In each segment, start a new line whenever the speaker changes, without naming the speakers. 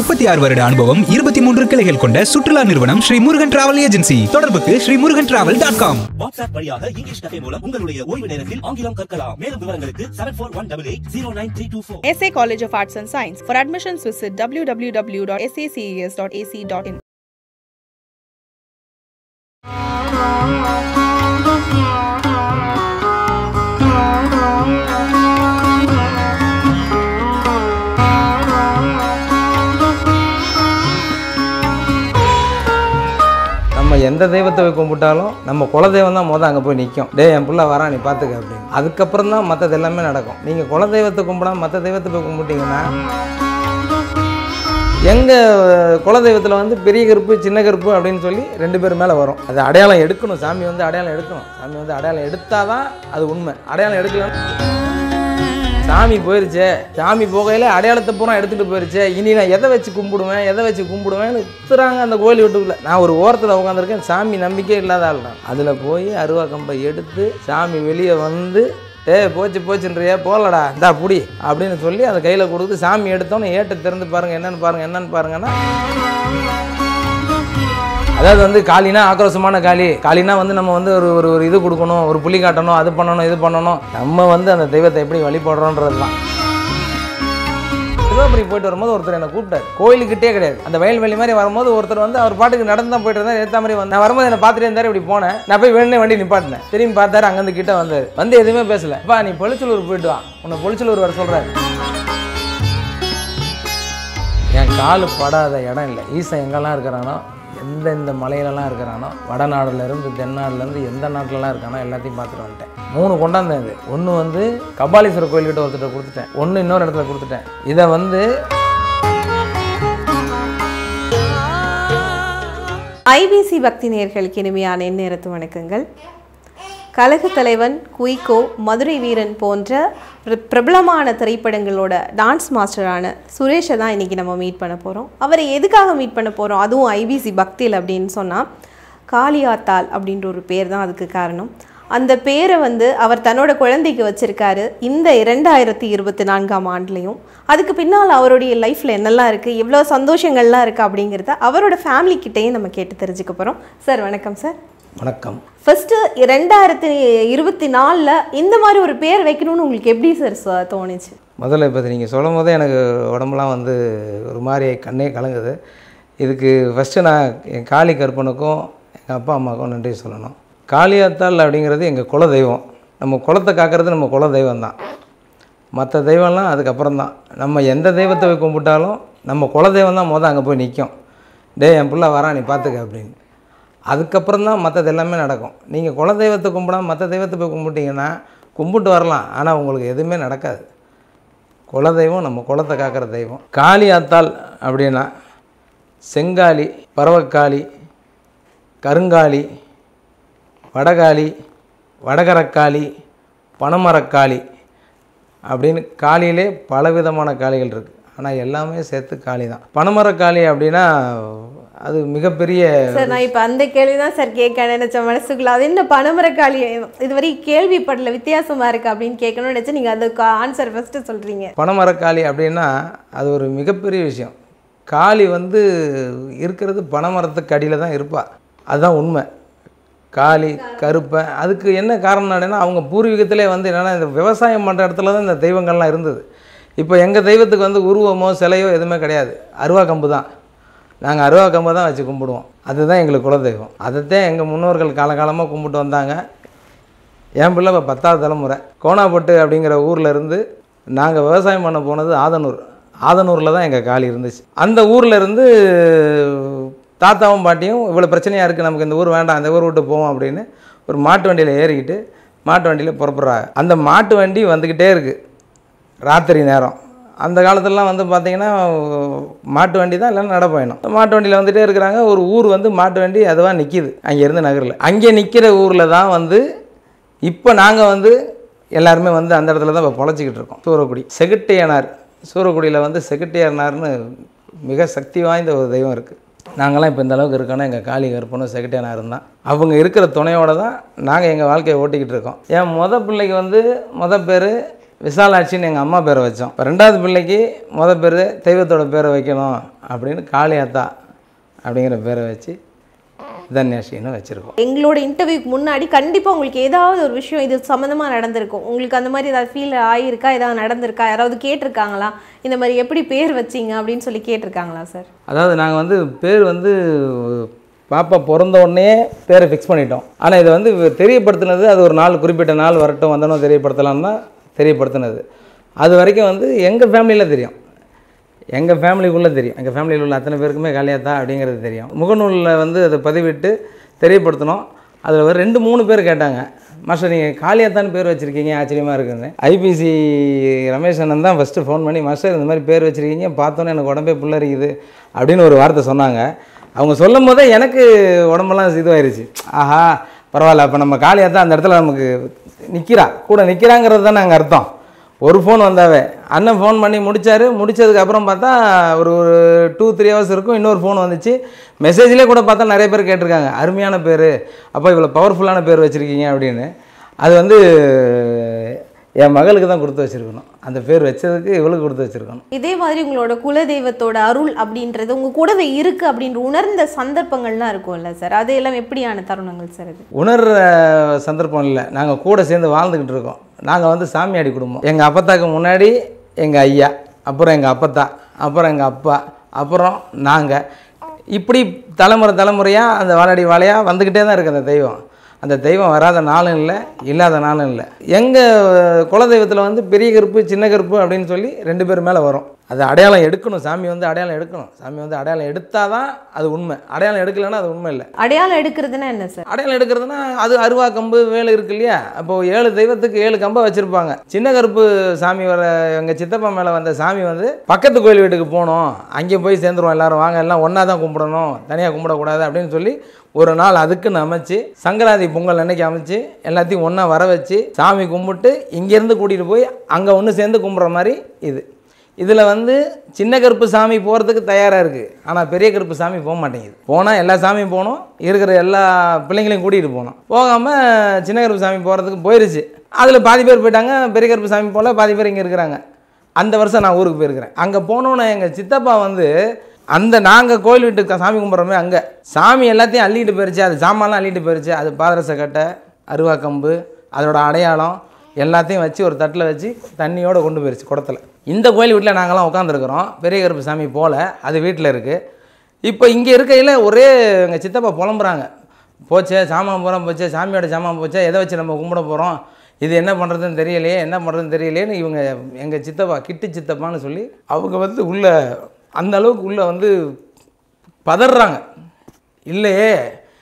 முப்பத்தி ஆறு வருட அனுபவம் இருபத்தி மூன்று கிளைகள் கொண்ட சுற்றுலா நிறுவனம் ஸ்ரீ முருகன் டிராவல் ஏஜென்சி தொடர்புக்கு Sri Murugan travel dot com
WhatsApp வழியாக இங்கிலீஷ் கஃபே மூலம் உங்களுடைய ஓய்வு நேரத்தில் ஆங்கிலம் கற்கலாம் மேலும் விவரங்களுக்கு seven four one double eight zero nine three two four
SA College of Arts and Science. For admissions, visit www.saces.ac.in.
நம்ம எந்த தெய்வத்தை போய் கும்பிட்டாலும் நம்ம குலதெய்வம் தான் மொதல் அங்கே போய் நிற்கும் டேய் என் பிள்ளை வரான் நீ பார்த்துக்க அப்படின்னு அதுக்கப்புறம் தான் மற்றது எல்லாமே நடக்கும் நீங்கள் குலதெய்வத்தை கும்பிடாம மற்ற தெய்வத்தை போய் கும்பிட்டீங்கன்னா எங்கள் குலதெய்வத்தில் வந்து பெரிய கருப்பு சின்ன கருப்பு அப்படின்னு சொல்லி ரெண்டு பேர் மேலே வரும் அது அடையாளம் எடுக்கணும் சாமி வந்து அடையாளம் எடுக்கணும் சாமி வந்து அடையாளம் எடுத்தால் தான் அது உண்மை அடையாளம் எடுக்கலாம் சாமி போயிருச்சே சாமி போகையில் அடையாளத்தை பூரா எடுத்துகிட்டு போயிருச்சே இனி நான் எதை வச்சு கும்பிடுவேன் எதை வச்சு கும்பிடுவேன்னு சுற்றுறாங்க அந்த கோயில் வீட்டுக்குள்ளே நான் ஒரு ஓரத்தில் உட்காந்துருக்கேன் சாமி நம்பிக்கை இல்லாத ஆள் தான் அதில் போய் அருவா கம்பை எடுத்து சாமி வெளியே வந்து டேய் போச்சு போச்சுன்றியே போகலடா இந்தா புடி அப்படின்னு சொல்லி அதை கையில் கொடுத்து சாமி எடுத்தோன்னே ஏட்டை திறந்து பாருங்கள் என்னன்னு பாருங்கள் என்னன்னு பாருங்கன்னா அதாவது வந்து காளினா ஆக்ரோஷமான காளி காளினா வந்து நம்ம வந்து ஒரு ஒரு ஒரு இது கொடுக்கணும் ஒரு புள்ளி காட்டணும் அது பண்ணணும் இது பண்ணணும் நம்ம வந்து அந்த தெய்வத்தை எப்படி வழிபடுறோன்றது தான் சிவபுரி போயிட்டு வரும்போது ஒருத்தர் என்னை கூப்பிட்டார் கோயிலுக்கிட்டே கிடையாது அந்த வயல்வெளி மாதிரி வரும்போது ஒருத்தர் வந்து அவர் பாட்டுக்கு நடந்து தான் போயிட்டு இருந்தார் ஏற்ற மாதிரி வந்து நான் வரும்போது என்னை பார்த்துட்டு இருந்தார் இப்படி போனேன் நான் போய் வேணுனே வண்டி நிப்பாட்டினேன் திரும்பி பார்த்தாரு அங்கேருந்து கிட்ட வந்தார் வந்து எதுவுமே பேசல அப்பா நீ பொலிச்சலூர் போயிட்டு வா உன்னை பொலிச்சலூர் வர சொல்கிறாரு என் காலு படாத இடம் இல்லை ஈசன் எங்கெல்லாம் இருக்கிறானோ எந்த இந்த மலையிலலாம் இருக்கிறானோ வடநாடுலேருந்து தென்னாடுலேருந்து எந்த நாட்டிலலாம் இருக்கானோ எல்லாத்தையும் பார்த்துட்டு வந்துட்டேன் மூணு கொண்டாந்தேன் இது ஒன்று வந்து கபாலீஸ்வரர் கோயில்கிட்ட ஒருத்தர் கொடுத்துட்டேன் ஒன்று இன்னொரு இடத்துல கொடுத்துட்டேன் இதை வந்து
ஐபிசி பக்தி நேயர்களுக்கு இனிமையான எந்நேரத்து வணக்கங்கள் கழக தலைவன் குயிக்கோ மதுரை வீரன் போன்ற பிர- பிரபலமான திரைப்படங்களோட டான்ஸ் மாஸ்டரான சுரேஷை தான் இன்றைக்கி நம்ம மீட் பண்ண போகிறோம் அவரை எதுக்காக மீட் பண்ண போகிறோம் அதுவும் ஐபிசி பக்தியில் அப்படின்னு சொன்னால் காளியாத்தாள் அப்படின்ற ஒரு பேர் தான் அதுக்கு காரணம் அந்த பேரை வந்து அவர் தன்னோட குழந்தைக்கு வச்சிருக்காரு இந்த இரண்டாயிரத்தி இருபத்தி நான்காம் ஆண்டுலேயும் அதுக்கு பின்னால் அவருடைய லைஃப்பில் என்னெல்லாம் இருக்குது எவ்வளோ சந்தோஷங்கள்லாம் இருக்குது அப்படிங்கிறத அவரோட ஃபேமிலி கிட்டேயும் நம்ம கேட்டு தெரிஞ்சுக்க போகிறோம் சார் வணக்கம் சார்
வணக்கம்
ஃபர்ஸ்ட் ரெண்டாயிரத்தி இருபத்தி நாலில் இந்த மாதிரி ஒரு பேர் வைக்கணும்னு உங்களுக்கு எப்படி சார் ச- தோணுச்சு
முதல்ல இப்போ நீங்கள் சொல்லும் போதே எனக்கு உடம்புலாம் வந்து ஒரு மாதிரி கண்ணே கலங்குது இதுக்கு ஃபஸ்ட்டு நான் என் காளி கற்பனுக்கும் எங்கள் அப்பா அம்மாவுக்கும் நன்றி சொல்லணும் காளியாத்தாள் அப்படிங்கிறது எங்கள் குல தெய்வம் நம்ம குலத்தை காக்கிறது நம்ம குல தெய்வம் தான் மற்ற தெய்வம்லாம் அதுக்கப்புறம் தான் நம்ம எந்த தெய்வத்தை போய் கும்பிட்டாலும் நம்ம குல தெய்வம் தான் மொதல் அங்கே போய் நிற்கும் டேய் என் பிள்ளை வரான் நீ பார்த்துக்க அப்படின்னு அதுக்கப்புறம் தான் மற்றது எல்லாமே நடக்கும் நீங்கள் குல தெய்வத்தை கும்பிடாம மற்ற தெய்வத்தை போய் கும்பிட்டீங்கன்னா கும்பிட்டு வரலாம் ஆனால் உங்களுக்கு எதுவுமே நடக்காது குலதெய்வம் நம்ம குலத்தை காக்கிற தெய்வம் காளி ஆத்தாள் அப்படின்னா செங்காளி பறவைக்காளி கருங்காளி வடகாளி வடகரக்காளி பனைமரக்காளி அப்படின்னு காளியிலே பலவிதமான காளிகள் இருக்குது ஆனால் எல்லாமே சேர்த்து காளி தான் பனைமரக்காளி அப்படின்னா அது மிகப்பெரிய
சார் நான் இப்போ அந்த கேள்வி தான் சார் கேட்க நினைச்சேன் மனசுக்குள்ள அது என்ன பனமரக்காளி இதுவரை கேள்விப்படல வித்தியாசமா இருக்கு அப்படின்னு கேட்கணும்னு நினைச்சு நீங்க அதுக்கு ஆன்சர் ஃபர்ஸ்ட் சொல்றீங்க
பனைமரக்காளி அப்படின்னா அது ஒரு மிகப்பெரிய விஷயம் காளி வந்து இருக்கிறது பனைமரத்துக்கு அடியில் தான் இருப்பா அதுதான் உண்மை காளி கருப்பன் அதுக்கு என்ன காரணம் என்னன்னா அவங்க பூர்வீகத்திலே வந்து என்னென்னா இந்த விவசாயம் பண்ணுற இடத்துல தான் இந்த தெய்வங்கள்லாம் இருந்தது இப்போ எங்கள் தெய்வத்துக்கு வந்து உருவமோ சிலையோ எதுவுமே கிடையாது அருவா கம்பு தான் நாங்கள் அருவா கம்பை தான் வச்சு கும்பிடுவோம் அதுதான் எங்களுக்கு குலதெய்வம் அதைத்தான் எங்கள் முன்னோர்கள் காலகாலமாக கும்பிட்டு வந்தாங்க என் பிள்ளை இப்போ பத்தாவது தலைமுறை கோணாப்பட்டு அப்படிங்கிற ஊரில் இருந்து நாங்கள் விவசாயம் பண்ண போனது ஆதனூர் ஆதனூரில் தான் எங்கள் காலி இருந்துச்சு அந்த ஊரில் இருந்து தாத்தாவும் பாட்டியும் இவ்வளோ பிரச்சனையாக இருக்குது நமக்கு இந்த ஊர் வேண்டாம் அந்த ஊர் விட்டு போவோம் அப்படின்னு ஒரு மாட்டு வண்டியில் ஏறிக்கிட்டு மாட்டு வண்டியில் புறப்படுறாங்க அந்த மாட்டு வண்டி வந்துக்கிட்டே இருக்குது ராத்திரி நேரம் அந்த காலத்துலலாம் வந்து பார்த்திங்கன்னா மாட்டு வண்டி தான் இல்லைன்னா நடப்பயணம் மாட்டு வண்டியில் வந்துகிட்டே இருக்கிறாங்க ஒரு ஊர் வந்து மாட்டு வண்டி அதுவாக நிற்கிது அங்கேருந்து நகரில் அங்கே நிற்கிற ஊரில் தான் வந்து இப்போ நாங்கள் வந்து எல்லாருமே வந்து அந்த இடத்துல தான் இப்போ பொழைச்சிக்கிட்டு இருக்கோம் சூரக்குடி செகுட்டையனார் சூரக்குடியில் வந்து செகுட்டையனார்னு மிக சக்தி வாய்ந்த ஒரு தெய்வம் இருக்குது நாங்களாம் இப்போ இந்த அளவுக்கு இருக்கோன்னா எங்கள் காளி கருப்பனும் செகுட்டையனார் தான் அவங்க இருக்கிற துணையோட தான் நாங்கள் எங்கள் வாழ்க்கையை ஓட்டிக்கிட்டு இருக்கோம் என் மொத பிள்ளைக்கு வந்து மொத பேர் விசாலாட்சின்னு எங்கள் அம்மா பேரை வச்சோம் இப்போ ரெண்டாவது பிள்ளைக்கு முத பேர் தெய்வத்தோட பேரை வைக்கணும் அப்படின்னு காளியாத்தா அப்படிங்கிற பேரை வச்சு தன்யாஷின்னு வச்சுருக்கோம்
எங்களோட இன்டர்வியூக்கு முன்னாடி கண்டிப்பாக உங்களுக்கு ஏதாவது ஒரு விஷயம் இது சம்மந்தமாக நடந்திருக்கும் உங்களுக்கு அந்த மாதிரி ஏதாவது ஃபீல் ஆகியிருக்கா ஏதாவது நடந்திருக்கா யாராவது கேட்டிருக்காங்களா இந்த மாதிரி எப்படி பேர் வச்சீங்க அப்படின்னு சொல்லி கேட்டிருக்காங்களா சார்
அதாவது நாங்கள் வந்து பேர் வந்து பாப்பா பிறந்த உடனே பேரை ஃபிக்ஸ் பண்ணிட்டோம் ஆனால் இதை வந்து தெரியப்படுத்தினது அது ஒரு நாள் குறிப்பிட்ட நாள் வரட்டும் வந்தனும் தெரியப்படுத்தலாம்னு தான் தெரியப்படுத்தினது அது வரைக்கும் வந்து எங்கள் ஃபேமிலியில் தெரியும் எங்கள் ஃபேமிலிக்குள்ளே தெரியும் எங்கள் ஃபேமிலியில் உள்ள அத்தனை பேருக்குமே காளியாத்தா அப்படிங்கிறது தெரியும் முகநூலில் வந்து அதை பதிவிட்டு தெரியப்படுத்தினோம் அதில் ஒரு ரெண்டு மூணு பேர் கேட்டாங்க மாஸ்டர் நீங்கள் காளியாத்தான்னு பேர் வச்சுருக்கீங்க ஆச்சரியமாக இருக்குன்னு ஐபிசி ரமேஷ் அண்ணன் தான் ஃபஸ்ட்டு ஃபோன் பண்ணி மாஸ்டர் இந்த மாதிரி பேர் வச்சுருக்கீங்க பார்த்தோன்னே எனக்கு உடம்பே புல்லரிக்குது அப்படின்னு ஒரு வார்த்தை சொன்னாங்க அவங்க சொல்லும் போதே எனக்கு உடம்பெல்லாம் இதுவாயிருச்சு ஆஹா பரவாயில்ல அப்போ நம்ம காளியாத்தா அந்த இடத்துல நமக்கு நிற்கிறா கூட நிற்கிறாங்கிறது தானே அங்கே அர்த்தம் ஒரு ஃபோன் வந்தாவே அண்ணன் ஃபோன் பண்ணி முடிச்சாரு முடிச்சதுக்கு அப்புறம் பார்த்தா ஒரு ஒரு டூ த்ரீ ஹவர்ஸ் இருக்கும் இன்னொரு ஃபோன் வந்துச்சு மெசேஜ்லேயே கூட பார்த்தா நிறைய பேர் கேட்டிருக்காங்க அருமையான பேர் அப்போ இவ்வளோ பவர்ஃபுல்லான பேர் வச்சுருக்கீங்க அப்படின்னு அது வந்து என் மகளுக்கு தான் கொடுத்து வச்சுருக்கணும் அந்த பேர் வச்சதுக்கு இவளுக்கு கொடுத்து வச்சுருக்கணும்
இதே மாதிரி உங்களோட குலதெய்வத்தோட அருள் அப்படின்றது உங்க கூடவே இருக்கு அப்படின்னு உணர்ந்த சந்தர்ப்பங்கள்லாம் இருக்கும்ல சார் அது எல்லாம் எப்படியான தருணங்கள் சார் இது
உணர்ற சந்தர்ப்பம் இல்லை நாங்கள் கூட சேர்ந்து வாழ்ந்துக்கிட்டு இருக்கோம் நாங்கள் வந்து சாமியாடி குடும்பம் எங்கள் அப்பத்தாக்கு முன்னாடி எங்கள் ஐயா அப்புறம் எங்கள் அப்பத்தா அப்புறம் எங்கள் அப்பா அப்புறம் நாங்கள் இப்படி தலைமுறை தலைமுறையாக அந்த வாழடி வாழையாக வந்துக்கிட்டே தான் இருக்குது அந்த தெய்வம் அந்த தெய்வம் வராத நாளும் இல்லை இல்லாத நாளும் இல்லை எங்கள் குலதெய்வத்தில் வந்து பெரிய கருப்பு சின்ன கருப்பு அப்படின்னு சொல்லி ரெண்டு பேர் மேலே வரும் அது அடையாளம் எடுக்கணும் சாமி வந்து அடையாளம் எடுக்கணும் சாமி வந்து அடையாளம் எடுத்தால் தான் அது உண்மை அடையாளம் எடுக்கலைன்னா அது உண்மை இல்லை
அடையாளம் எடுக்கிறதுனா என்ன சார்
அடையாளம் எடுக்கிறதுனா அது அருவா கம்பு வேலை இருக்கு இல்லையா அப்போ ஏழு தெய்வத்துக்கு ஏழு கம்பை வச்சிருப்பாங்க சின்ன கருப்பு சாமி வர எங்கள் சித்தப்பா மேலே வந்த சாமி வந்து பக்கத்து கோயில் வீட்டுக்கு போகணும் அங்கே போய் சேர்ந்துருவோம் எல்லாரும் வாங்க எல்லாம் ஒன்றா தான் கும்பிடணும் தனியாக கும்பிடக்கூடாது அப்படின்னு சொல்லி ஒரு நாள் அதுக்குன்னு அமைச்சு சங்கராதி பொங்கல் அன்னைக்கு அமைச்சு எல்லாத்தையும் ஒன்றா வர வச்சு சாமி கும்பிட்டு இங்கேருந்து கூட்டிகிட்டு போய் அங்கே ஒன்று சேர்ந்து கும்பிட்ற மாதிரி இது இதில் வந்து சின்ன கருப்பு சாமி போகிறதுக்கு தயாராக இருக்குது ஆனால் பெரிய கருப்பு சாமி போக மாட்டேங்குது போனால் எல்லா சாமியும் போகணும் இருக்கிற எல்லா பிள்ளைங்களையும் கூட்டிகிட்டு போகணும் போகாமல் சின்ன கருப்பு சாமி போகிறதுக்கு போயிருச்சு அதில் பாதி பேர் போயிட்டாங்க பெரிய கருப்பு சாமி போல பாதி பேர் இங்கே இருக்கிறாங்க அந்த வருஷம் நான் ஊருக்கு போயிருக்கிறேன் அங்கே போனோன்னே எங்கள் சித்தப்பா வந்து அந்த நாங்கள் கோயில் வீட்டுக்கு சாமி கும்பிட்றோமே அங்கே சாமி எல்லாத்தையும் அள்ளிட்டு போயிருச்சு அது சாமான்லாம் அள்ளிட்டு போயிருச்சு அது பாதரச கட்டை அருவா கம்பு அதோட அடையாளம் எல்லாத்தையும் வச்சு ஒரு தட்டில் வச்சு தண்ணியோடு கொண்டு போயிருச்சு குடத்துல இந்த கோயில் வீட்டில் நாங்களாம் உட்காந்துருக்குறோம் பெரிய கருப்பு சாமி போல அது வீட்டில் இருக்குது இப்போ இங்கே இருக்கையில் ஒரே எங்கள் சித்தப்பா புலம்புறாங்க போச்சே சாமான் பூரா போச்சே சாமியோட சாமான் போச்சே எதை வச்சு நம்ம கும்பிட போகிறோம் இது என்ன பண்ணுறதுன்னு தெரியலையே என்ன பண்ணுறதுன்னு தெரியலையேன்னு இவங்க எங்கள் சித்தப்பா கிட்டு சித்தப்பான்னு சொல்லி அவங்க வந்து உள்ள அந்த அளவுக்கு உள்ள வந்து பதறாங்க இல்லையே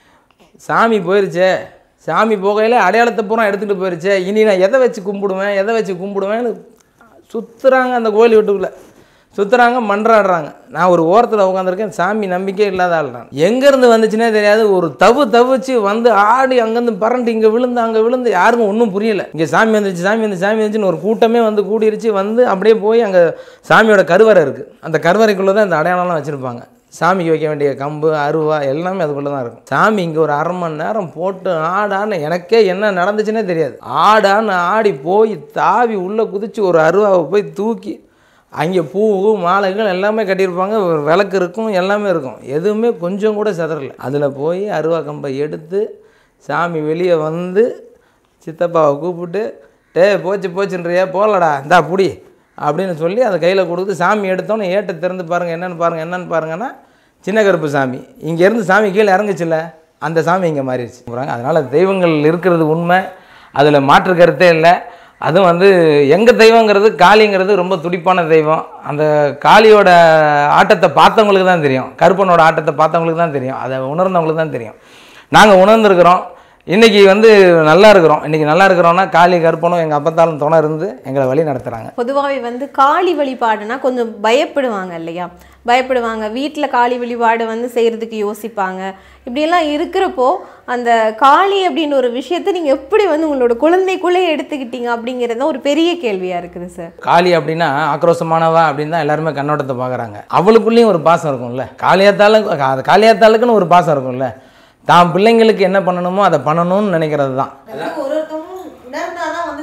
சாமி போயிருச்சே சாமி போகையில் அடையாளத்தை பூரா எடுத்துகிட்டு போயிருச்சே இனி நான் எதை வச்சு கும்பிடுவேன் எதை வச்சு கும்பிடுவேன்னு சுற்றுறாங்க அந்த கோயில் வீட்டுக்குள்ளே சுற்றுறாங்க மன்றாடுறாங்க நான் ஒரு ஓரத்தில் உட்காந்துருக்கேன் சாமி நம்பிக்கை இல்லாத ஆள் நான் எங்கேருந்து வந்துச்சுன்னே தெரியாது ஒரு தவு தவிச்சு வந்து ஆடி அங்கேருந்து பரண்டு இங்கே விழுந்து அங்கே விழுந்து யாருக்கும் ஒன்றும் புரியல இங்கே சாமி வந்துச்சு சாமி வந்து சாமி வந்துச்சுன்னு ஒரு கூட்டமே வந்து கூடிருச்சு வந்து அப்படியே போய் அங்கே சாமியோட கருவறை இருக்குது அந்த கருவறைக்குள்ளே தான் இந்த அடையாளம்லாம் வச்சுருப்பாங்க சாமிக்கு வைக்க வேண்டிய கம்பு அருவா எல்லாமே அதுக்குள்ளே தான் இருக்கும் சாமி இங்கே ஒரு அரை மணி நேரம் போட்டு ஆடான்னு எனக்கே என்ன நடந்துச்சுன்னே தெரியாது ஆடான்னு ஆடி போய் தாவி உள்ளே குதிச்சு ஒரு அருவாவை போய் தூக்கி அங்கே பூ மாலைகள் எல்லாமே கட்டியிருப்பாங்க ஒரு விளக்கு இருக்கும் எல்லாமே இருக்கும் எதுவுமே கொஞ்சம் கூட சிதறல அதில் போய் அருவா கம்பை எடுத்து சாமி வெளியே வந்து சித்தப்பாவை கூப்பிட்டு டே போச்சு போச்சுன்றியா போகலடா இந்தா புடி அப்படின்னு சொல்லி அதை கையில் கொடுத்து சாமி எடுத்தோன்னே ஏட்டை திறந்து பாருங்கள் என்னென்னு பாருங்கள் என்னென்னு பாருங்கன்னா சின்ன கருப்பு சாமி இங்கேருந்து சாமி கீழே இறங்குச்சுல்ல அந்த சாமி இங்கே மாறிடுச்சு அதனால் தெய்வங்கள் இருக்கிறது உண்மை அதில் மாற்று கருத்தே இல்லை அதுவும் வந்து எங்கள் தெய்வங்கிறது காளிங்கிறது ரொம்ப துடிப்பான தெய்வம் அந்த காளியோட ஆட்டத்தை பார்த்தவங்களுக்கு தான் தெரியும் கருப்பனோட ஆட்டத்தை பார்த்தவங்களுக்கு தான் தெரியும் அதை உணர்ந்தவங்களுக்கு தான் தெரியும் நாங்கள் உணர்ந்துருக்குறோம் இன்றைக்கி வந்து நல்லா இருக்கிறோம் இன்றைக்கி நல்லா இருக்கிறோன்னா காளி கருப்பனும் எங்கள் அப்பத்தாலும் துணை இருந்து எங்களை வழி நடத்துகிறாங்க
பொதுவாகவே வந்து காளி வழிபாடுனா கொஞ்சம் பயப்படுவாங்க இல்லையா பயப்படுவாங்க வீட்டில் காளி வழிபாடு வந்து செய்கிறதுக்கு யோசிப்பாங்க இப்படியெல்லாம் இருக்கிறப்போ அந்த காளி அப்படின்னு ஒரு விஷயத்தை நீங்கள் எப்படி வந்து உங்களோட குழந்தைக்குள்ளே எடுத்துக்கிட்டீங்க அப்படிங்கிறது தான் ஒரு பெரிய கேள்வியாக இருக்குது சார்
காளி அப்படின்னா ஆக்ரோஷமானவா அப்படின்னு தான் எல்லாருமே கண்ணோட்டத்தை பார்க்குறாங்க அவளுக்குள்ளேயும் ஒரு பாசம் இருக்கும்ல காளியாத்தாளுக்கு அது காளியாத்தாளுக்குன்னு ஒரு பாசம் இருக்கும்ல தான் பிள்ளைங்களுக்கு என்ன பண்ணணுமோ அதை பண்ணணும்னு நினைக்கிறது தான்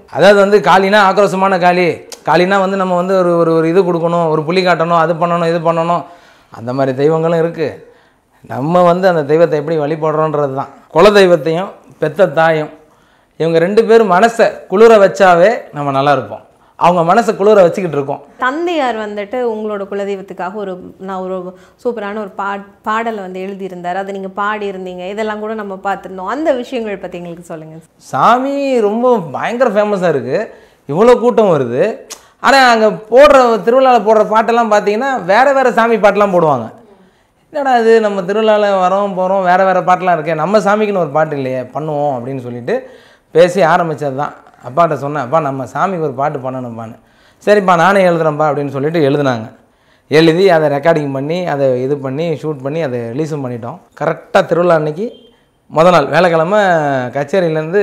அதாவது வந்து காளினா ஆக்ரோஷமான காளி காளினா வந்து நம்ம வந்து ஒரு ஒரு ஒரு இது கொடுக்கணும் ஒரு புலி காட்டணும் அது பண்ணணும் இது பண்ணணும் அந்த மாதிரி தெய்வங்களும் இருக்குது நம்ம வந்து அந்த தெய்வத்தை எப்படி வழிபடுறோன்றது தான் குல தெய்வத்தையும் பெத்த தாயும் இவங்க ரெண்டு பேரும் மனசை குளிர வச்சாவே நம்ம நல்லா இருப்போம் அவங்க மனசை குளிர வச்சுக்கிட்டு இருக்கோம்
தந்தையார் வந்துட்டு உங்களோட குலதெய்வத்துக்காக ஒரு நான் ஒரு சூப்பரான ஒரு பா பாடலை வந்து எழுதியிருந்தார் அதை நீங்கள் பாடியிருந்தீங்க இதெல்லாம் கூட நம்ம பார்த்துருந்தோம் அந்த விஷயங்கள் பற்றி எங்களுக்கு சொல்லுங்கள்
சாமி ரொம்ப பயங்கர ஃபேமஸாக இருக்குது இவ்வளோ கூட்டம் வருது ஆனால் அங்கே போடுற திருவிழாவில் போடுற பாட்டெல்லாம் பார்த்தீங்கன்னா வேறு வேறு சாமி பாட்டெல்லாம் போடுவாங்க என்னடா இது நம்ம திருவிழாவில் வரோம் போகிறோம் வேறு வேறு பாட்டெலாம் இருக்கே நம்ம சாமிக்குன்னு ஒரு பாட்டு இல்லையே பண்ணுவோம் அப்படின்னு சொல்லிட்டு பேசி ஆரம்பித்தது தான் அப்பாட்ட சொன்னேன் அப்பா நம்ம சாமிக்கு ஒரு பாட்டு பண்ணணும்ப்பான்னு சரிப்பா நானே எழுதுறேன்ப்பா அப்படின்னு சொல்லிட்டு எழுதுனாங்க எழுதி அதை ரெக்கார்டிங் பண்ணி அதை இது பண்ணி ஷூட் பண்ணி அதை ரிலீஸும் பண்ணிட்டோம் கரெக்டாக திருவிழா அன்னைக்கு முத நாள் வேலைக்கிழமை கச்சேரியிலேருந்து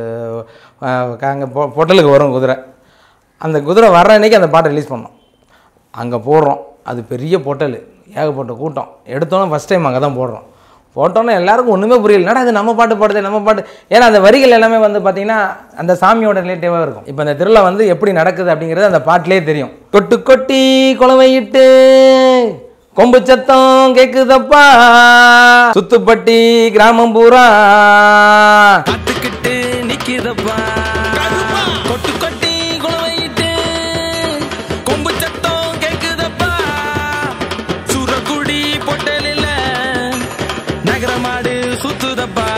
அங்கே பொ பொட்டலுக்கு வரும் குதிரை அந்த குதிரை வர்ற அன்னைக்கு அந்த பாட்டை ரிலீஸ் பண்ணோம் அங்கே போடுறோம் அது பெரிய பொட்டல் ஏகப்பட்ட கூட்டம் எடுத்தோன்னே ஃபஸ்ட் டைம் அங்கே தான் போடுறோம் போட்டோன்னே எல்லாருக்கும் ஒன்றுமே புரியல என்னடா அது நம்ம பாட்டு பாடுது நம்ம பாட்டு ஏன்னா அந்த வரிகள் எல்லாமே வந்து பார்த்தீங்கன்னா அந்த சாமியோட ரிலேட்டிவாக இருக்கும் இப்போ இந்த திருவிழா வந்து எப்படி நடக்குது அப்படிங்கிறது அந்த பாட்டிலே தெரியும் கொட்டு கொட்டி குளவையிட்டு கொம்பு சத்தம் கேக்குதப்பா சுத்துப்பட்டி கிராமம் பூரா
காத்துக்கிட்டு நிக்கிதப்பா கொட்டு கொட்டி குளவையிட்டு கொம்பு சத்தம் கேக்குதப்பா சூரக்குடி பொட்டலில் நகரமாடு சுத்துதப்பா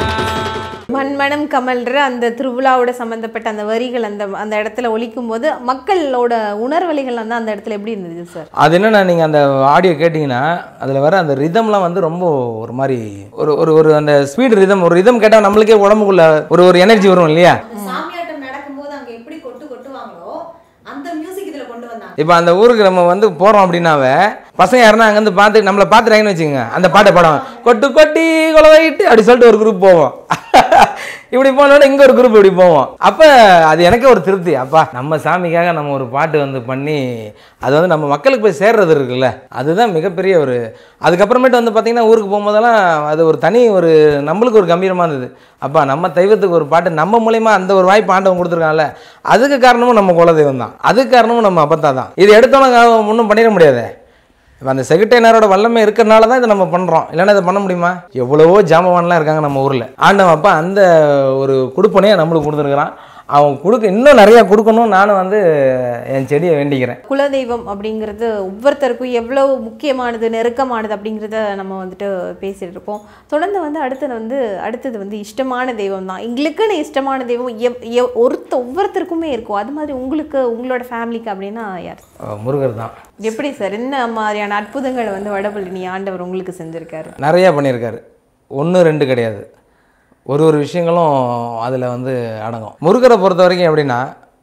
மண்மனம் கமல்ற அந்த திருவிழாவோட சம்மந்தப்பட்ட அந்த வரிகள் அந்த அந்த இடத்துல ஒலிக்கும் போது மக்களோட உணர்வலிகள் வந்து அந்த இடத்துல எப்படி இருந்தது சார்
அது என்னன்னா நீங்கள் அந்த ஆடியோ கேட்டிங்கன்னா அதில் வர அந்த ரிதம்லாம் வந்து ரொம்ப ஒரு மாதிரி ஒரு ஒரு ஒரு அந்த ஸ்பீடு ரிதம் ஒரு ரிதம் கேட்டால் நம்மளுக்கே உடம்புக்குள்ள ஒரு ஒரு எனர்ஜி வரும் இல்லையா
சாமியாட்டம் நடக்கும்போது அங்க எப்படி கொட்டு கொட்டுவாங்களோ அந்த மியூசிக் இதுல கொண்டு வந்தாங்க
இப்போ அந்த ஊருக்கு நம்ம வந்து போகிறோம் அப்படின்னாவே பசங்க யாருன்னா அங்கேருந்து பார்த்து நம்மளை பார்த்துட்டாங்கன்னு வச்சுக்கோங்க அந்த பாட்டை பாடுவாங்க கொட்டு கொட்டி குலவையிட்டு அப்படி சொல்லிட்டு ஒரு குரூப் போவோம் இப்படி போனோட இங்கே ஒரு குரூப் இப்படி போவோம் அப்போ அது எனக்கே ஒரு திருப்தி அப்பா நம்ம சாமிக்காக நம்ம ஒரு பாட்டு வந்து பண்ணி அது வந்து நம்ம மக்களுக்கு போய் சேர்றது இருக்குல்ல அதுதான் மிகப்பெரிய ஒரு அதுக்கப்புறமேட்டு வந்து பார்த்திங்கன்னா ஊருக்கு போகும்போதெல்லாம் அது ஒரு தனி ஒரு நம்மளுக்கு ஒரு கம்பீரமாக இருந்தது அப்பா நம்ம தெய்வத்துக்கு ஒரு பாட்டு நம்ம மூலயமா அந்த ஒரு வாய்ப்பு ஆண்டவன் கொடுத்துருக்கான்ல அதுக்கு காரணமும் நம்ம குலதெய்வம் தான் அதுக்கு காரணமும் நம்ம அப்பத்தா தான் இது எடுத்தோன்னே ஒன்றும் பண்ணிட முடியாது இப்போ அந்த செக்ரட்டரியாரோட வல்லமை இருக்கிறனால தான் இதை நம்ம பண்ணுறோம் இல்லைன்னா இதை பண்ண முடியுமா எவ்வளவோ ஜாமவான்லாம் இருக்காங்க நம்ம ஊரில் ஆண்டவன் அப்பா அந்த ஒரு கொடுப்பனையை நம்மளுக்கு கொடுத்துருக்குறான் அவன் கொடுக்க இன்னும் நிறையா கொடுக்கணும் நானும் வந்து என் செடியை வேண்டிக்கிறேன்
குலதெய்வம் அப்படிங்கிறது ஒவ்வொருத்தருக்கும் எவ்வளவு முக்கியமானது நெருக்கமானது அப்படிங்கிறத நம்ம வந்துட்டு பேசிட்டு இருப்போம் தொடர்ந்து வந்து அடுத்தது வந்து அடுத்தது வந்து இஷ்டமான தெய்வம் தான் எங்களுக்குன்னு இஷ்டமான தெய்வம் எவ் எவ் ஒருத்த ஒவ்வொருத்தருக்குமே இருக்கும் அது மாதிரி உங்களுக்கு உங்களோட ஃபேமிலிக்கு அப்படின்னா யார்
அஹ் முருகர் தான்
எப்படி சார் என்ன மாதிரியான அற்புதங்களை வந்து வடபழனி ஆண்டவர் உங்களுக்கு செஞ்சிருக்காரு
நிறையா பண்ணியிருக்காரு ஒன்று ரெண்டு கிடையாது ஒரு ஒரு விஷயங்களும் அதில் வந்து அடங்கும் முருகரை பொறுத்த வரைக்கும் எப்படின்னா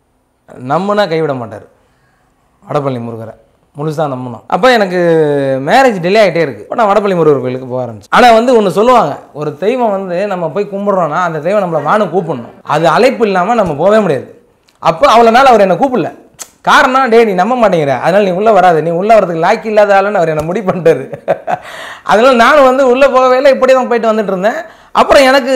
நம்மனா கைவிட மாட்டார் வடபழனி முருகரை முழுசாக நம்பணும் அப்போ எனக்கு மேரேஜ் டிலே ஆகிட்டே இருக்குது இப்போ நான் வடபழனி முருகர் கோயிலுக்கு போக ஆரம்பிச்சேன் ஆனால் வந்து ஒன்று சொல்லுவாங்க ஒரு தெய்வம் வந்து நம்ம போய் கும்பிட்றோன்னா அந்த தெய்வம் நம்மளை வானு கூப்பிடணும் அது அழைப்பு இல்லாமல் நம்ம போகவே முடியாது அப்போ அவ்வளோ நாள் அவர் என்னை கூப்பிடல காரணம் டேய் நீ நம்ப மாட்டேங்கிற அதனால் நீ உள்ளே வராது நீ உள்ளே வரதுக்கு லாக்கி இல்லாத ஆளுன்னு அவர் என்னை முடிவு பண்ணிட்டாரு அதனால் நானும் வந்து உள்ளே போகவே இல்லை இப்படி தான் போயிட்டு வந்துட்டு இருந்தேன் அப்புறம் எனக்கு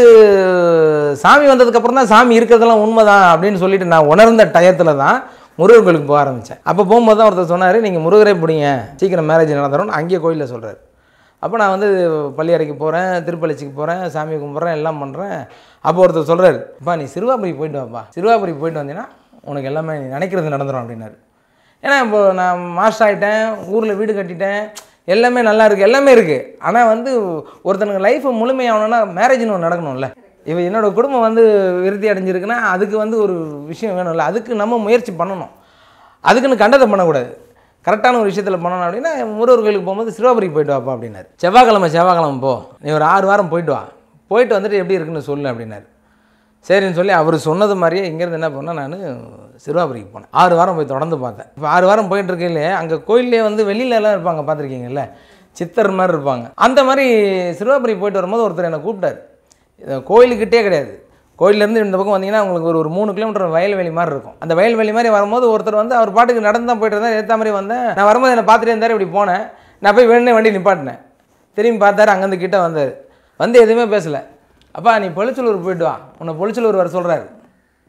சாமி வந்ததுக்கப்புறம் தான் சாமி இருக்கிறதெல்லாம் உண்மைதான் அப்படின்னு சொல்லிட்டு நான் உணர்ந்த டயத்தில் தான் முருகர் கோயிலுக்கு போக ஆரம்பித்தேன் அப்போ போகும்போது தான் ஒருத்தர் சொன்னார் நீங்கள் முருகரே பிடிங்க சீக்கிரம் மேரேஜ் நடந்துடும் அங்கேயே கோயிலில் சொல்கிறார் அப்போ நான் வந்து பள்ளியறைக்கு போகிறேன் திருப்பளிச்சிக்கு போகிறேன் சாமி கும்பிட்றேன் எல்லாம் பண்ணுறேன் அப்போ ஒருத்தர் சொல்கிறாரு அப்பா நீ சிறுவாபுரி போயிட்டு வாப்பா சிறுவாபுரி போயிட்டு வந்தீங்கன்னா உனக்கு எல்லாமே நீ நினைக்கிறது நடந்துடும் அப்படின்னாரு ஏன்னா இப்போ நான் மாஸ்டர் ஆகிட்டேன் ஊரில் வீடு கட்டிட்டேன் எல்லாமே நல்லா இருக்குது எல்லாமே இருக்குது ஆனால் வந்து ஒருத்தனுக்கு லைஃப் முழுமையாகணும்னா மேரேஜ்னு ஒன்று நடக்கணும்ல இப்போ என்னோட குடும்பம் வந்து விருத்தி அடைஞ்சிருக்குன்னா அதுக்கு வந்து ஒரு விஷயம் வேணும்ல அதுக்கு நம்ம முயற்சி பண்ணணும் அதுக்குன்னு கண்டதை பண்ணக்கூடாது கரெக்டான ஒரு விஷயத்தில் பண்ணணும் அப்படின்னா முருகர் கோயிலுக்கு போகும்போது சிறுவாபுரிக்கு போயிட்டு வாப்பா அப்படின்னாரு செவ்வாய்க்கிழமை செவ்வாய்க்கிழமை போ நீ ஒரு ஆறு வாரம் போயிட்டு வா போயிட்டு வந்துட்டு எப்படி இருக்குன்னு சொல்லு அப்படின்னாரு சரின்னு சொல்லி அவர் சொன்னது மாதிரியே இங்கேருந்து என்ன பண்ணேன் நான் சிறுவாபுரிக்கு போனேன் ஆறு வாரம் போய் தொடர்ந்து பார்த்தேன் இப்போ ஆறு வாரம் போயிட்டு இருக்கையிலே அங்கே கோயிலே வந்து வெளியில எல்லாம் இருப்பாங்க பார்த்துருக்கீங்கல்ல சித்தர் மாதிரி இருப்பாங்க அந்த மாதிரி சிறுவாபுரி போயிட்டு வரும்போது ஒருத்தர் என்னை கூப்பிட்டாரு இது கோயிலுக்கிட்டே கிடையாது கோயிலேருந்து இந்த பக்கம் வந்தீங்கன்னா உங்களுக்கு ஒரு ஒரு மூணு கிலோமீட்டர் வயல்வெளி மாதிரி இருக்கும் அந்த வயல்வெளி மாதிரி வரும்போது ஒருத்தர் வந்து அவர் பாட்டுக்கு நடந்து தான் போயிட்டு இருந்தார் ஏற்ற மாதிரி வந்தேன் நான் வரும்போது என்னை பார்த்துட்டே இருந்தார் இப்படி போனேன் நான் போய் வேணுனே வண்டி நிப்பாட்டினேன் திரும்பி பார்த்தாரு அங்கேருந்து கிட்ட வந்தார் வந்து எதுவுமே பேசலை அப்பா நீ பொளிச்சலூர் போயிட்டு வா உன்னை பொளிச்சலூர் வர சொல்கிறாரு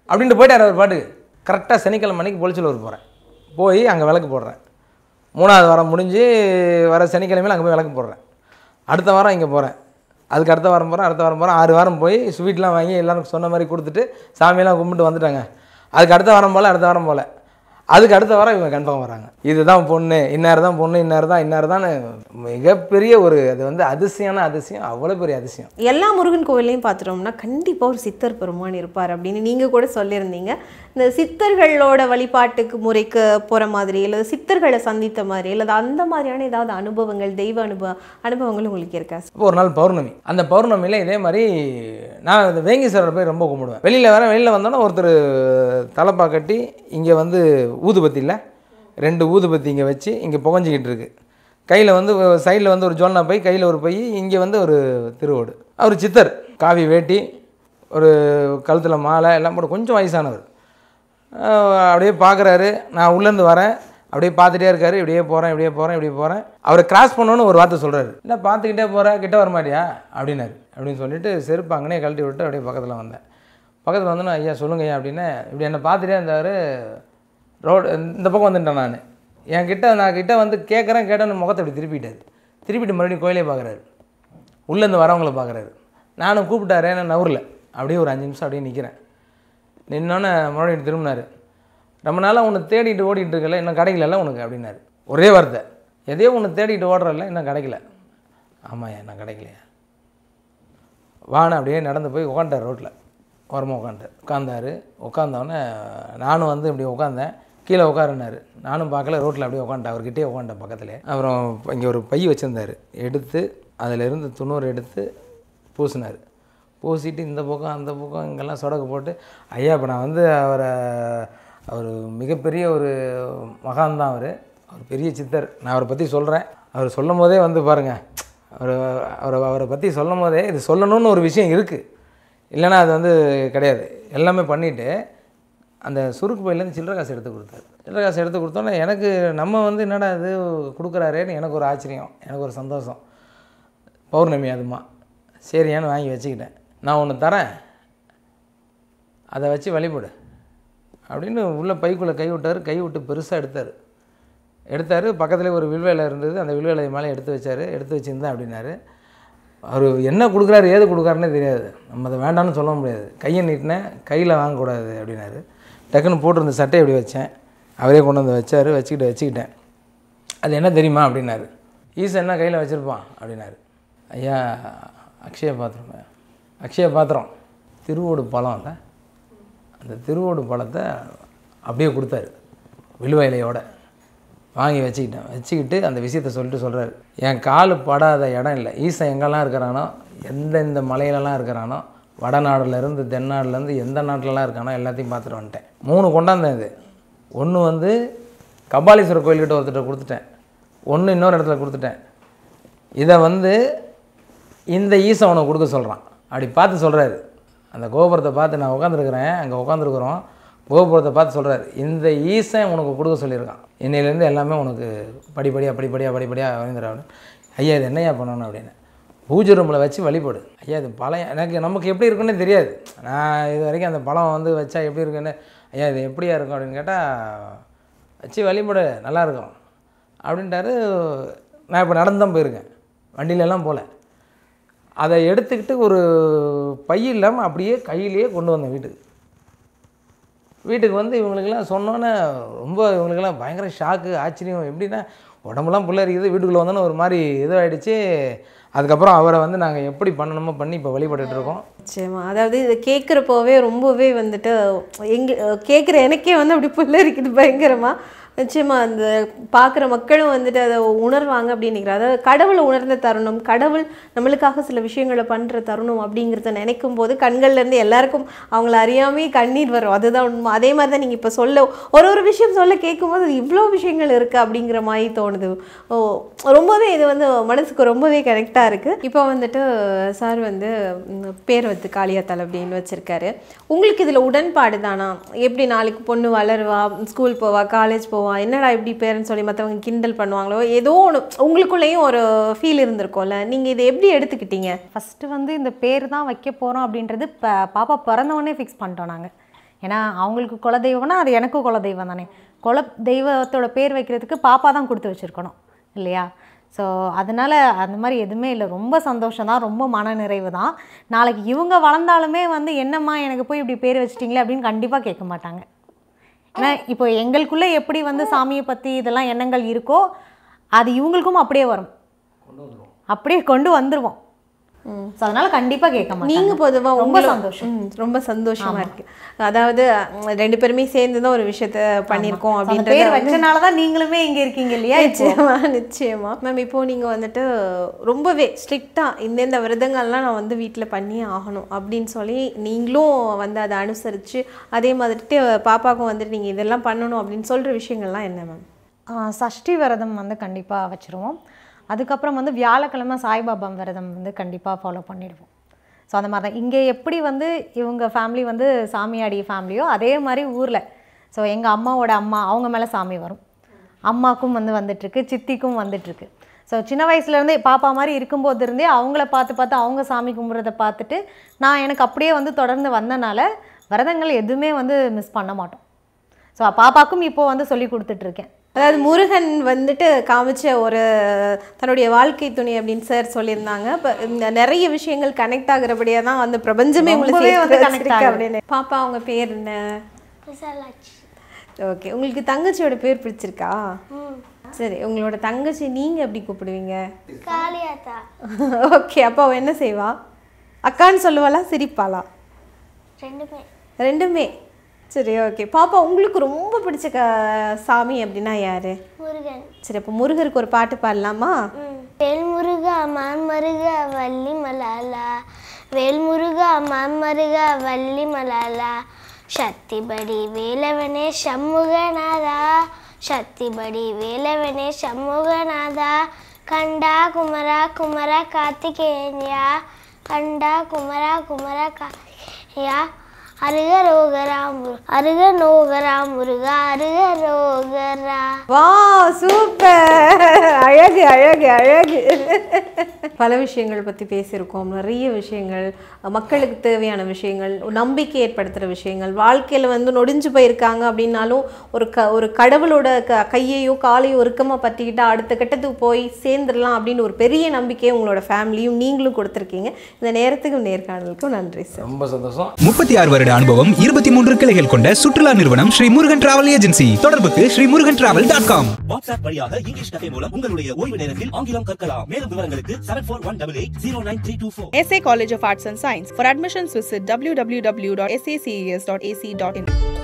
அப்படின்ட்டு போயிட்டார் அவர் பாட்டுக்கு கரெக்டாக சனிக்கிழமை அன்னைக்கு பொலிச்சலூர் போகிறேன் போய் அங்கே விளக்கு போடுறேன் மூணாவது வாரம் முடிஞ்சு வர சனிக்கிழமையில் அங்கே போய் விளக்கு போடுறேன் அடுத்த வாரம் இங்கே போகிறேன் அதுக்கு அடுத்த வாரம் போகிறேன் அடுத்த வாரம் போகிறேன் ஆறு வாரம் போய் ஸ்வீட்லாம் வாங்கி எல்லாரும் சொன்ன மாதிரி கொடுத்துட்டு சாமியெல்லாம் கும்பிட்டு வந்துட்டாங்க அதுக்கு அடுத்த வாரம் போல் அடுத்த வாரம் போல் அதுக்கு அடுத்த வாரம் இவங்க கன்ஃபார்ம் வராங்க இதுதான் பொண்ணு இன்னார் தான் பொண்ணு இன்னார் தான் இன்னார் தான் மிகப்பெரிய ஒரு அது வந்து அதிசயமான அதிசயம் அவ்வளோ பெரிய அதிசயம்
எல்லா முருகன் கோவில்லையும் பார்த்துட்டோம்னா கண்டிப்பாக ஒரு சித்தர் பெருமான் இருப்பார் அப்படின்னு நீங்கள் கூட சொல்லியிருந்தீங்க இந்த சித்தர்களோட வழிபாட்டுக்கு முறைக்கு போகிற மாதிரி இல்லை சித்தர்களை சந்தித்த மாதிரி இல்லை அந்த மாதிரியான ஏதாவது அனுபவங்கள் தெய்வ அனுபவ அனுபவங்கள் உங்களுக்கு இருக்கா
இப்போ ஒரு நாள் பௌர்ணமி அந்த பௌர்ணமியில் இதே மாதிரி நான் இந்த வேங்கீஸ்வரரை போய் ரொம்ப கும்பிடுவேன் வெளியில் வரேன் வெளியில் வந்தோன்னே ஒருத்தர் தலைப்பா கட்டி இங்கே வந்து ஊதுபத்தி இல்லை ரெண்டு ஊதுபத்தி இங்கே வச்சு இங்கே புகஞ்சிக்கிட்டு இருக்கு கையில் வந்து சைடில் வந்து ஒரு ஜோல்னா பை கையில் ஒரு பை இங்கே வந்து ஒரு திருவோடு அவர் சித்தர் காவி வேட்டி ஒரு கழுத்தில் மாலை எல்லாம் போட்டு கொஞ்சம் வயசானவர் அஹ் அப்படியே பார்க்குறாரு நான் உள்ளேருந்து வரேன் அப்படியே பார்த்துட்டே இருக்காரு இப்படியே போகிறேன் இப்படியே போகிறேன் இப்படியே போகிறேன் அவரை கிராஸ் பண்ணோன்னு ஒரு வார்த்தை சொல்கிறாரு இல்லை பார்த்துக்கிட்டே போகிற கிட்ட வர மாட்டியா அப்படின்னாரு அப்படின்னு சொல்லிட்டு செருப்பு அங்கனே கழட்டி விட்டு அப்படியே பக்கத்தில் வந்தேன் பக்கத்தில் வந்தோன்னே ஐயா சொல்லுங்க ஐயா அப்படின்னு இப்படி என்னை பார்த்துட்டே இருந்தார் ரோடு இந்த பக்கம் வந்துட்டேன் நான் என் கிட்ட நான் கிட்ட வந்து கேட்குறேன் கேட்டேன்னு முகத்தை இப்படி திருப்பிட்டாரு திருப்பிட்டு மறுபடியும் கோயிலே பார்க்குறாரு உள்ளேருந்து வரவங்கள பார்க்குறாரு நானும் கூப்பிட்டாரு நான் நவுரில் அப்படியே ஒரு அஞ்சு நிமிஷம் அப்படியே நிற்கிறேன் நின்னோன்னே மறுபடியும் திரும்பினாரு ரொம்ப நாளாக உன்னை தேடிட்டு ஓடிட்டு இருக்கல இன்னும் கிடைக்கல உனக்கு அப்படின்னாரு ஒரே வார்த்தை எதையோ உன்னை தேடிட்டு ஓடுறல இன்னும் கிடைக்கல ஆமாய்யா நான் கிடைக்கலையா வான்னு அப்படியே நடந்து போய் உட்காந்துட்டார் ரோட்டில் ஓரமாக உட்காந்துட்டார் உட்காந்தாரு உட்காந்தவொடனே நானும் வந்து இப்படி உட்காந்தேன் கீழே உட்காருனாரு நானும் பார்க்கல ரோட்டில் அப்படியே உட்காந்துட்டேன் அவர்கிட்டயே உட்காந்துட்டேன் பக்கத்துலேயே அப்புறம் இங்கே ஒரு பை வச்சுருந்தாரு எடுத்து அதிலிருந்து துண்ணூறு எடுத்து பூசினார் பூசிட்டு இந்த பக்கம் அந்த பக்கம் இங்கெல்லாம் சொடக்கு போட்டு ஐயா இப்போ நான் வந்து அவரை அவர் மிகப்பெரிய ஒரு மகான் தான் அவர் அவர் பெரிய சித்தர் நான் அவரை பற்றி சொல்கிறேன் அவர் சொல்லும் போதே வந்து பாருங்கள் அவர் அவரை அவரை பற்றி சொல்லும் போதே இது சொல்லணும்னு ஒரு விஷயம் இருக்குது இல்லைன்னா அது வந்து கிடையாது எல்லாமே பண்ணிவிட்டு அந்த சுருக்கு பையிலேருந்து சில்லறை காசு எடுத்து கொடுத்தாரு சில்லறை காசு எடுத்து கொடுத்தோன்னே எனக்கு நம்ம வந்து என்னடா இது கொடுக்குறாரேன்னு எனக்கு ஒரு ஆச்சரியம் எனக்கு ஒரு சந்தோஷம் பௌர்ணமி அதுமா சரியான்னு வாங்கி வச்சுக்கிட்டேன் நான் ஒன்று தரேன் அதை வச்சு வழிபடு அப்படின்னு உள்ளே பைக்குள்ளே கை விட்டார் கை விட்டு பெருசாக எடுத்தார் எடுத்தார் பக்கத்துலேயே ஒரு வில்வேலை இருந்தது அந்த வில்வேலை மேலே எடுத்து வச்சார் எடுத்து வச்சுருந்தேன் அப்படின்னாரு அவர் என்ன கொடுக்குறாரு ஏது கொடுக்குறாருன்னே தெரியாது நம்ம அதை வேண்டாம்னு சொல்ல முடியாது கையை நீட்டினேன் கையில் வாங்கக்கூடாது அப்படின்னாரு டக்குன்னு போட்டிருந்த சட்டையை இப்படி வச்சேன் அவரே கொண்டு வந்து வச்சார் வச்சுக்கிட்டு வச்சுக்கிட்டேன் அது என்ன தெரியுமா அப்படின்னாரு ஈசன் என்ன கையில் வச்சுருப்பான் அப்படின்னாரு ஐயா அக்ஷய பாத்திரம் அக்ஷய பாத்திரம் திருவோடு பழம் இல்லை அந்த திருவோடு பழத்தை அப்படியே கொடுத்தாரு வில்வ இலையோட வாங்கி வச்சுக்கிட்டேன் வச்சுக்கிட்டு அந்த விஷயத்த சொல்லிட்டு சொல்கிறாரு என் கால் படாத இடம் இல்லை ஈசன் எங்கெல்லாம் இருக்கிறானோ எந்தெந்த மலையிலலாம் இருக்கிறானோ வடநாடுலேருந்து தென்னாடுலேருந்து எந்த நாட்டிலலாம் இருக்கானோ எல்லாத்தையும் பார்த்துட்டு வந்துட்டேன் மூணு கொண்டாந்தேன் இது ஒன்று வந்து கபாலீஸ்வரர் கோயில்கிட்ட ஒருத்தர்கிட்ட கொடுத்துட்டேன் ஒன்று இன்னொரு இடத்துல கொடுத்துட்டேன் இதை வந்து இந்த ஈசன் உனக்கு கொடுக்க சொல்கிறான் அப்படி பார்த்து சொல்கிறாரு அந்த கோபுரத்தை பார்த்து நான் உட்காந்துருக்குறேன் அங்கே உட்காந்துருக்குறோம் கோபுரத்தை பார்த்து சொல்கிறாரு இந்த ஈசன் உனக்கு கொடுக்க சொல்லியிருக்கான் இன்னையிலேருந்து எல்லாமே உனக்கு படிப்படியாக படிப்படியாக படிப்படியாக வாங்கிடுறாரு ஐயா இது என்னையா பண்ணணும் அப்படின்னு பூஜை ரூமில் வச்சு வழிபடு ஐயா இது பழம் எனக்கு நமக்கு எப்படி இருக்குன்னே தெரியாது நான் இது வரைக்கும் அந்த பழம் வந்து வச்சா எப்படி இருக்குன்னு ஐயா இது எப்படியா இருக்கும் அப்படின்னு கேட்டால் வச்சு வழிபடு நல்லா இருக்கும் அப்படின்ட்டாரு நான் இப்போ நடந்து தான் போயிருக்கேன் வண்டியிலலாம் போகல அதை எடுத்துக்கிட்டு ஒரு பை இல்லாமல் அப்படியே கையிலேயே கொண்டு வந்தேன் வீட்டுக்கு வீட்டுக்கு வந்து இவங்களுக்கெல்லாம் சொன்னோன்னே ரொம்ப இவங்களுக்கெல்லாம் பயங்கர ஷாக்கு ஆச்சரியம் எப்படின்னா உடம்புலாம் புள்ள இருக்குது வீட்டுக்குள்ளே வந்தோன்னே ஒரு மாதிரி இதுவாகிடுச்சு அதுக்கப்புறம் அவரை வந்து நாங்கள் எப்படி பண்ணணுமோ பண்ணி இப்போ வழிபட்டுட்டு இருக்கோம்
நிச்சயமா அதாவது இதை கேட்குறப்போவே ரொம்பவே வந்துட்டு எங்க கேட்குற எனக்கே வந்து அப்படி புள்ள இருக்குது பயங்கரமா நிச்சயமா அந்த பார்க்குற மக்களும் வந்துட்டு அதை உணர்வாங்க அப்படின்னு நினைக்கிறேன் அதாவது கடவுளை உணர்ந்த தருணம் கடவுள் நம்மளுக்காக சில விஷயங்களை பண்ணுற தருணம் அப்படிங்கிறத நினைக்கும் போது கண்கள்ல இருந்து எல்லாருக்கும் அவங்கள அறியாமே கண்ணீர் வரும் அதுதான் உண்மை அதே மாதிரி தான் நீங்கள் இப்போ சொல்ல ஒரு ஒரு விஷயம் சொல்ல கேட்கும்போது இவ்வளோ விஷயங்கள் இருக்குது அப்படிங்கிற மாதிரி தோணுது ஓ ரொம்பவே இது வந்து மனசுக்கு ரொம்பவே கரெக்டாக இருக்குது இப்போ வந்துட்டு சார் வந்து ம், பேர் வந்து காளியாத்தாள் அப்படின்னு வச்சுருக்காரு உங்களுக்கு இதில் உடன்பாடு தானா எப்படி நாளைக்கு பொண்ணு வளருவா ஸ்கூல் போவா காலேஜ் போவா என்னடா இப்படி பேருன்னு சொல்லி மற்றவங்க கிண்டல் பண்ணுவாங்களோ ஏதோ ஒன்று உங்களுக்குள்ளேயும் ஒரு ஃபீல் இருந்திருக்கும்ல நீங்கள் இதை எப்படி எடுத்துக்கிட்டீங்க
ஃபஸ்ட்டு வந்து இந்த பேர் தான் வைக்க போகிறோம் அப்படின்றது ப பாப்பா பிறந்தவொடனே ஃபிக்ஸ் பண்ணிட்டோம் நாங்கள்
ஏன்னா அவங்களுக்கு குலதெய்வம்னா அது எனக்கும் குலதெய்வம் தானே குல தெய்வத்தோட பேர் வைக்கிறதுக்கு பாப்பா தான் கொடுத்து வச்சுருக்கணும் இல்லையா ஸோ அதனால் அந்த மாதிரி எதுவுமே இல்லை ரொம்ப சந்தோஷம் தான் ரொம்ப மன நிறைவு தான் நாளைக்கு இவங்க வளர்ந்தாலுமே வந்து என்னம்மா எனக்கு போய் இப்படி பேர் வச்சிட்டிங்களே அப்படின்னு கண்டிப்பாக கேட்க மாட்டாங்க ஏன்னா இப்போ எங்களுக்குள்ளே எப்படி வந்து சாமியை பற்றி இதெல்லாம் எண்ணங்கள் இருக்கோ அது இவங்களுக்கும் அப்படியே வரும் அப்படியே கொண்டு வந்துருவோம் ஸோ அதனால கண்டிப்பாக கேட்க மாட்டாங்க
நீங்க பொதுவா
ரொம்ப
உங்கள-
சந்தோஷம்
ம், ரொம்ப சந்தோஷமா இருக்கு அதாவது ம், ரெண்டு பேருமே சேர்ந்து தான் ஒரு விஷயத்த பண்ணியிருக்கோம்
So, அந்த
அப்படின்றது
பேர்
வந்து-
வச்சனால தான் நீங்களுமே இங்கே இருக்கீங்க இல்லையா இப்போ
நிச்சயமா நிச்சயமா மேம் இப்போ நீங்க வந்துட்டு ரொம்பவே ஸ்ட்ரிக்டா இந்தந்த விரதங்கள்லாம் நான் வந்து வீட்டில் பண்ணியே ஆகணும் அப்படின்னு சொல்லி நீங்களும் வந்து அதை அனுசரிச்சு அதே மாதிரிட்டு பாப்பாவுக்கும் வந்துட்டு நீங்க இதெல்லாம் பண்ணணும் அப்படின்னு சொல்ற விஷயங்கள்லாம் என்ன மேம்
ஆ, சஷ்டி விரதம் வந்து கண்டிப்பாக வச்சுருவோம் அதுக்கப்புறம் வந்து வியாழக்கிழமை சாய்பாபா விரதம் வந்து கண்டிப்பாக ஃபாலோ பண்ணிடுவோம் ஸோ அந்த மாதிரி தான் இங்கே எப்படி வந்து இவங்க ஃபேமிலி வந்து சாமியாடி ஃபேமிலியோ அதே மாதிரி ஊரில் ஸோ எங்கள் அம்மாவோட அம்மா அவங்க மேலே சாமி வரும் அம்மாக்கும் வந்து வந்துட்டுருக்கு சித்திக்கும் வந்துட்டுருக்கு ஸோ சின்ன வயசுலேருந்தே பாப்பா மாதிரி இருக்கும்போது இருந்தே அவங்கள பார்த்து பார்த்து அவங்க சாமி கும்பிட்றத பார்த்துட்டு நான் எனக்கு அப்படியே வந்து தொடர்ந்து வந்தனால விரதங்கள் எதுவுமே வந்து மிஸ் பண்ண மாட்டோம் ஸோ பாப்பாக்கும் இப்போ வந்து சொல்லி கொடுத்துட்ருக்கேன்
அதாவது முருகன் வந்துட்டு காமிச்ச ஒரு தன்னுடைய வாழ்க்கை துணை அப்படின்னு சார் சொல்லியிருந்தாங்க இப்போ இந்த நிறைய விஷயங்கள் கனெக்ட் ஆகுறபடியா தான் வந்து பிரபஞ்சமே உங்களை
ரொம்பவே
சேர்த்து
வந்து connect
வச்சிருக்கு
ஆகுது.
அப்படின்னு பாப்பா அவங்க பேர் என்ன ஓகே உங்களுக்கு தங்கச்சியோட பேர் பிடிச்சிருக்கா சரி உங்களோட தங்கச்சி நீங்க எப்படி கூப்பிடுவீங்க
காளியாத்தா
ஓகே அப்போ அவ என்ன செய்வா அக்கான்னு சொல்லுவாளா சிரிப்பாளா
ரெண்டுமே
ரெண்டுமே சரி ஓகே பாப்பா உங்களுக்கு ரொம்ப பிடிச்ச க சாமி அப்படின்னா யாரு
முருகன்
சரி அப்போ முருகருக்கு ஒரு பாட்டு பாடலாமா
வேல்முருகா மான்மருகா வள்ளி மலாலா வேல்முருகா மான்மருகா வள்ளி மலாலா சக்திபடி வேலவனே சண்முகநாதா சக்திபடி வேலவனே சண்முகநாதா கண்டா குமரா குமரா கார்த்திகேயா கண்டா குமரா குமரா கார்த்திகேயா அருக ரோகரா முரு அருக நோகரா முருகா அருக ரோகரா
வா சூப்பர் அழகு அழகு அழகு பல விஷயங்கள் பற்றி பேசியிருக்கோம் நிறைய விஷயங்கள் மக்களுக்கு தேவையான விஷயங்கள் நம்பிக்கை ஏற்படுத்துகிற விஷயங்கள் வாழ்க்கையில் வந்து நொடிஞ்சு போயிருக்காங்க அப்படின்னாலும் ஒரு க ஒரு கடவுளோட க கையையோ காலையோ இறுக்கமாக பற்றிக்கிட்டா அடுத்த கட்டத்துக்கு போய் சேர்ந்துடலாம் அப்படின்னு ஒரு பெரிய நம்பிக்கையை உங்களோட ஃபேமிலியும் நீங்களும் கொடுத்துருக்கீங்க இந்த நேரத்துக்கும் நேர்காணலுக்கும் நன்றி சார்
ரொம்ப சந்தோஷம்
முப்பத்தி ஆறு வருட அனுபவம் இருபத்தி மூன்று கிளைகள் கொண்ட சுற்றுலா நிறுவனம் ஸ்ரீ முருகன் டிராவல் ஏஜென்சி தொடர்புக்கு Sri Murugan travel dot com
WhatsApp வழியாக இங்கிலீஷ் கஃபே மூலம் உங்களுடைய ஓய்வு நேரத்தில் ஆங்கிலம் கற்கலாம் மேலும் விவரங்களுக்கு seven four one double eight zero nine three two four
SA College of Arts and Science. For admissions, visit www.sacces.ac.in.